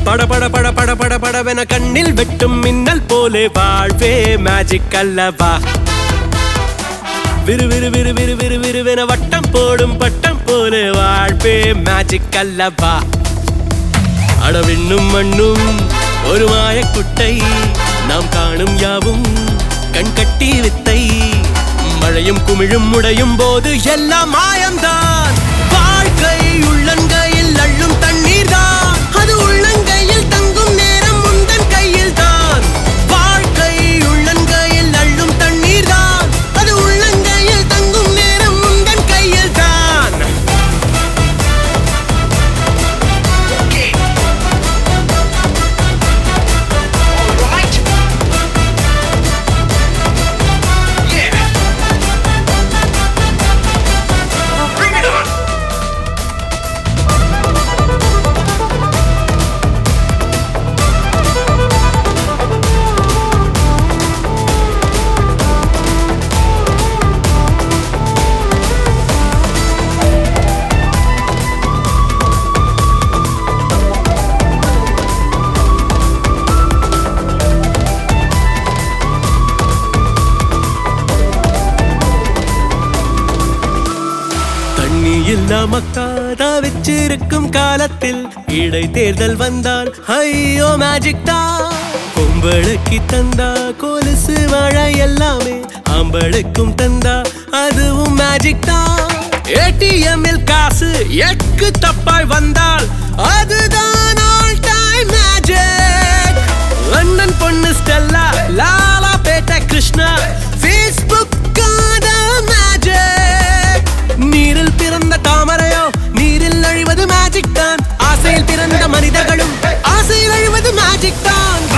பட பட பட பட பட படவென கண்ணில் வெட்டும் மின்னல் போலே வாழ்வே மேஜிக் அல்லவா விறு விறு விறு விறு விறு விறுவென வட்டம் போடும் பட்டம் போலே வாழ்வே மேஜிக் அல்லவா அடவிண்ணும் மண்ணும் ஒரு மாயக்குட்டை நாம் காணும் யாவும் கண் கட்டி வித்தை மழையும் குமிழும் முடையும் போது எல்லாம் மாயம்தான் வாழ்க்கை உள்ளங்கையில் அள்ளும் தண்ணீர் தான் அது உள்ளங்கையில் தங்கும் நேரம் முந்தன் கையில் தான் வாழ்க்கை உள்ளங்கையில் அள்ளும் தண்ணீர் தான் அது உள்ளங்கையில் தங்கும் நேரம் முந்தன் கையில் தான் Alright. Yeah. Bring it on. தண்ணி இல்லாம காதா வச்சிருக்கும் காலத்தில் இடை தேர்தல் வந்தால் ஐயோ மேஜிக் தான் பொம்பளைக்கு தந்தா கொலுசு மழை எல்லாமே ஆம்பளுக்கும் தந்தா அதுவும் மேஜிக் தான் ஏடிஎம்மில் காசு எக்கு தப்பாய் வந்தால் அதுதான் ஆல் டைம் மேஜிக் அண்ணன் பொண்ணு ஸ்டெல்லா லாலா பேட்ட கிருஷ்ணா ஃபேஸ்புக் மேஜிக் நீரில் பிறந்த தாமரையோ நீரில் அழிவது மேஜிக் தான் ஆசையில் பிறந்த மனிதர்களும் ஆசையில் அழிவது மேஜிக் தான்